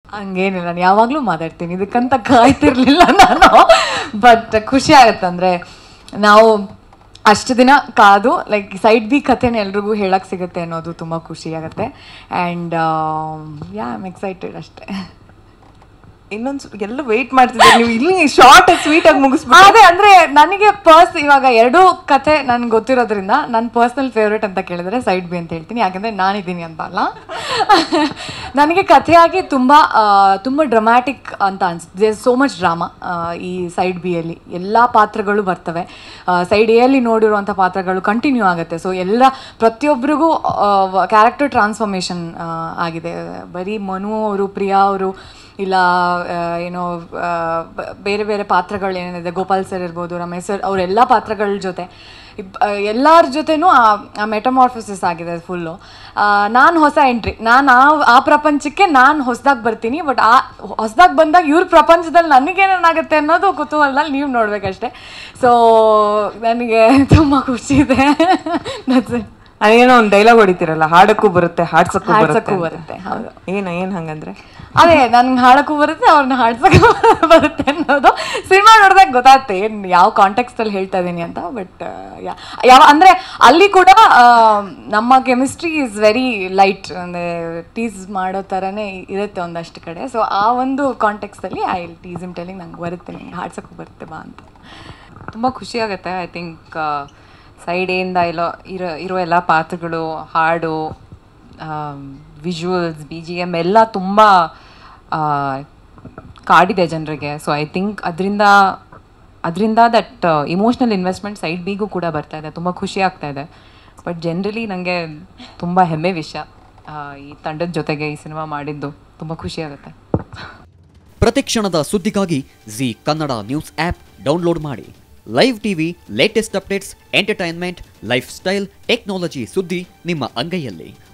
ಹಂಗೇನಿಲ್ಲ ನಾನು ಯಾವಾಗಲೂ ಮಾತಾಡ್ತೀನಿ ಇದಕ್ಕಂತ ಕಾಯ್ತಿರ್ಲಿಲ್ಲ ನಾನು ಬಟ್ ಖುಷಿ ಆಗುತ್ತೆ ಅಂದರೆ ನಾವು ಅಷ್ಟು ದಿನ ಕಾದು ಲೈಕ್ ಸೈಡ್ ಬಿ ಕಥೆನ ಎಲ್ರಿಗೂ ಹೇಳಕ್ಕೆ ಸಿಗುತ್ತೆ ಅನ್ನೋದು ತುಂಬ ಖುಷಿ ಆಗುತ್ತೆ ಆ್ಯಂಡ್ ಯಾ ಐಮ್ ಎಕ್ಸೈಟೆಡ್ ಅಷ್ಟೇ ಇನ್ನೊಂದು ಎಲ್ಲ ವೆಯ್ಟ್ ಮಾಡ್ತಿದ್ದಾರೆ ನೀವು ಇಲ್ಲಿ ಶಾರ್ಟ್ ಸ್ವೀಟ್ ಆಗಿ ಮುಗಿಸ್ಬಿಟ್ಟು ಅದೇ ಅಂದ್ರೆ ನನಗೆ ಪರ್ಸ್ ಇವಾಗ ಎರಡೂ ಕತೆ ನನ್ಗೆ ಗೊತ್ತಿರೋದ್ರಿಂದ ನನ್ನ ಪರ್ಸ್ನಲ್ ಫೇವ್ರೇಟ್ ಅಂತ ಕೇಳಿದ್ರೆ ಸೈಡ್ ಬಿ ಅಂತ ಹೇಳ್ತೀನಿ ಯಾಕಂದ್ರೆ ನಾನಿದ್ದೀನಿ ಅಂತ ಅಲ್ಲ ನನಗೆ ಕಥೆಯಾಗಿ ತುಂಬ ಆ, ತುಂಬ ಡ್ರಮ್ಯಾಟಿಕ್ ಅಂತ ಅನ್ಸುತ್ತೆ ಸೋ ಮಚ್ ಡ್ರಾಮಾ ಈ ಸೈಡ್ ಬಿಯಲ್ಲಿ ಎಲ್ಲ ಪಾತ್ರಗಳು ಬರ್ತವೆ ಸೈಡ್ ಎಲ್ಲಿ ನೋಡಿರುವಂಥ ಪಾತ್ರಗಳು ಕಂಟಿನ್ಯೂ ಆಗುತ್ತೆ ಸೊ ಎಲ್ಲ ಪ್ರತಿಯೊಬ್ಬರಿಗೂ ಕ್ಯಾರೆಕ್ಟರ್ ಟ್ರಾನ್ಸ್ಫಾರ್ಮೇಷನ್ ಆಗಿದೆ ಬರೀ ಮನು ಅವರು ಪ್ರಿಯಾ ಅವರು ಇಲ್ಲ ಆ, ಏನೋ ಆ, ಬ- ಬೇರೆ ಬೇರೆ ಪಾತ್ರಗಳು ಏನೇನಿದೆ ಗೋಪಾಲ್ ಸರ್ ಇರ್ಬೋದು ರಮೇಶ್ ಸರ್ ಅವರೆಲ್ಲ ಪಾತ್ರಗಳ ಜೊತೆ ಎಲ್ಲರ ಜೊತೆನೂ ಆ ಮೆಟಮಾರ್ಫೋಸಿಸ್ ಆಗಿದೆ ಫುಲ್ಲು ನಾನು ಹೊಸ ಎಂಟ್ರಿ ನಾನು ಆ ಆ ಪ್ರಪಂಚಕ್ಕೆ ನಾನು ಹೊಸದಾಗಿ ಬರ್ತೀನಿ ಬಟ್ ಆ ಹೊಸದಾಗಿ ಬಂದಾಗ ಇವ್ರ ಪ್ರಪಂಚದಲ್ಲಿ ನನಗೇನೇನಾಗುತ್ತೆ ಅನ್ನೋದು ಕುತೂಹಲದಲ್ಲಿ ನೀವು ನೋಡ್ಬೇಕಷ್ಟೆ ಸೊ ನನಗೆ ತುಂಬ ಖುಷಿ ಇದೆ That's it. ಅದೇನೋ ಒಂದು ಡೈಲಾಗ್ ಹೊಡಿತೀರಲ್ಲ ಹಾಡಕ್ಕೂ ಬರುತ್ತೆ ಹಾಡ್ಸಕ್ಕೂ ಹಾಡ್ಸಕ್ಕೂ ಬರುತ್ತೆ ಬರುತ್ತೆ ಹೌದು ಏನ ಏನ್ ಹಂಗಂದ್ರೆ ಅದೇ ನನ್ಗೆ ಹಾಡಕ್ಕೂ ಬರುತ್ತೆ ಅವ್ರನ್ನ ಹಾಡ್ಸಕ್ಕೂ ಬರುತ್ತೆ ಅನ್ನೋದು ಸಿನಿಮಾ ನೋಡಿದಾಗ ಗೊತ್ತಾಗುತ್ತೆ ಏನು ಯಾವ ಕಾಂಟೆಕ್ಸ್ಟಲ್ಲಿ ಹೇಳ್ತಾ ಇದ್ದೀನಿ ಅಂತ ಬಟ್ ಯಾವ ಅಂದರೆ ಅಲ್ಲಿ ಕೂಡ ಆ, ನಮ್ಮ ಕೆಮಿಸ್ಟ್ರಿ ಈಸ್ ವೆರಿ ಲೈಟ್ ಅಂದರೆ ಟೀಸ್ ಮಾಡೋ ಥರನೇ ಇರುತ್ತೆ ಒಂದಷ್ಟು ಕಡೆ ಸೊ ಆ ಒಂದು ಕಾಂಟೆಕ್ಸ್ಟಲ್ಲಿ ಐ ಟೀಸ್ ಇಮ್ ಟೆಲಿಂಗ್ ನಂಗೆ ಬರುತ್ತೆ ನಿಂಗೆ ಹಾಡ್ಸಕ್ಕೂ ಬರುತ್ತೆ ಬಾ ಅಂತ ತುಂಬ ಖುಷಿ ಆಗುತ್ತೆ ಐ ಥಿಂಕ್ ಸೈಡ್ ಏಯಿಂದ ಇರೋ ಇರೋ ಇರೋ ಎಲ್ಲ ಪಾತ್ರಗಳು ಹಾಡು ವಿಜುವಲ್ಸ್ ಬಿ ಜಿ ಎಮ್ ಎಲ್ಲ ತುಂಬ ಕಾಡಿದೆ ಜನರಿಗೆ ಸೊ ಐ ಥಿಂಕ್ ಅದರಿಂದ ಅದರಿಂದ ದಟ್ ಇಮೋಷ್ನಲ್ ಇನ್ವೆಸ್ಟ್ಮೆಂಟ್ ಸೈಡ್ ಬಿಗೂ ಕೂಡ ಬರ್ತಾ ಇದೆ ತುಂಬ ಖುಷಿ ಆಗ್ತಾ ಇದೆ ಬಟ್ ಜನರಲಿ ನನಗೆ ತುಂಬ ಹೆಮ್ಮೆ ವಿಷಯ ಆ, ಈ ತಂಡದ ಜೊತೆಗೆ ಈ ಸಿನಿಮಾ ಮಾಡಿದ್ದು ತುಂಬ ಖುಷಿ ಆಗುತ್ತೆ ಪ್ರತಿಕ್ಷಣದ ಸುದ್ದಿಗಾಗಿ Zee Kannada news app download ಮಾಡಿ live TV latest updates entertainment lifestyle technology ಸುದ್ದಿ ನಿಮ್ಮ ಅಂಗೈಯಲ್ಲಿ